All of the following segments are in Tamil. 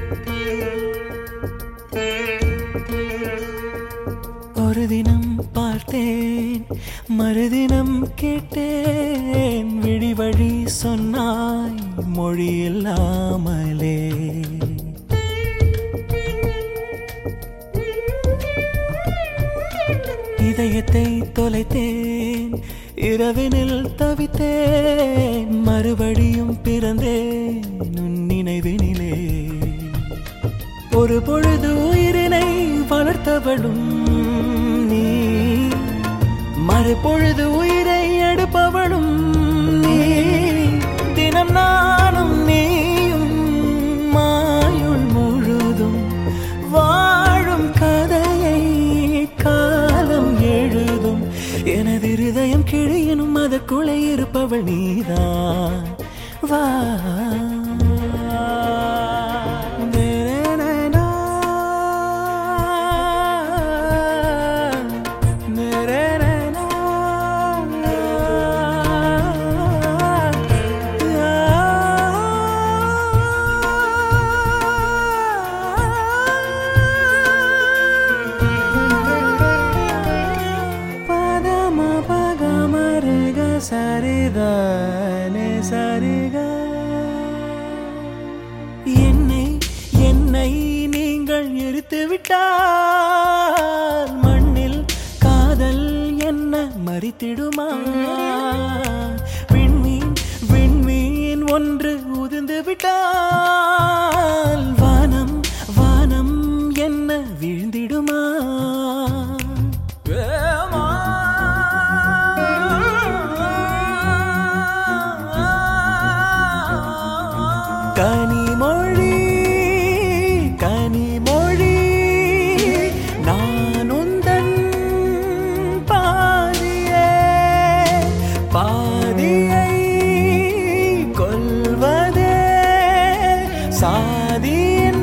ஒரு தினம் பார்த்தேன் மறுதினம் கேட்டேன் விழி வழி சொன்னாய் மொழி இல்லாமலே இதயத்தை தொலைத்தேன் இரவினில் தவித்தேன் மறுபடியும் பிறந்தேன் உன் நினைவினிலே ஒரு பொழுது உயிரினை வளர்த்தவளும் நீ மறுபொழுது உயிரை எடுப்பவளும் நீ தினம் நானும் நீயும் மாயுள் முழுதும் வாழும் கதையை காலம் எழுதும் எனது இருதயம் கிழியனும் அதற்குள்ளே இருப்பவள் நீதான் வா பதம பகமருக சரிதனே சரிக என்னை என்னை நீங்கள் எரித்து விட்டால் மண்ணில் காதல் என்ன மறித்திடுமா விண்மீன் விண்மீன் ஒன்று உதிர்ந்து விட்டால் வானம் வானம் என்ன வீழ்ந்திடுமா கனிமொழி கனிமொழி நான் உந்தன் பாதியே பாதியை கொல்வதே சாதியின்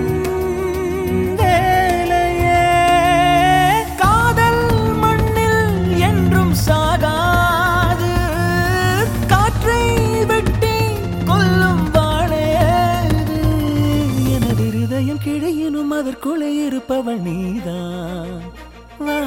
வேலையே காதல் மண்ணில் என்றும் சாகாது காற்றை வெட்டி கொல்லும் வாழையது எனது இருதயம் கிழியினும் அதற்குள்ளே இருப்பவள் நீதான் வா.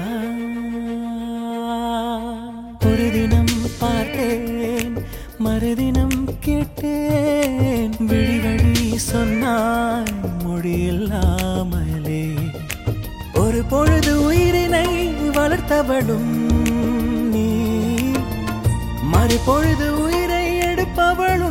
ஒரு தினம் பார்த்தேன் மறுதினம் கேட்டேன் விழி வழி சொன்னாய் மொழி இல்லாமலே ஒரு பொழுது உயிரினை வளர்த்தவளும் நீ மறுபொழுது உயிரை எடுப்பவளும்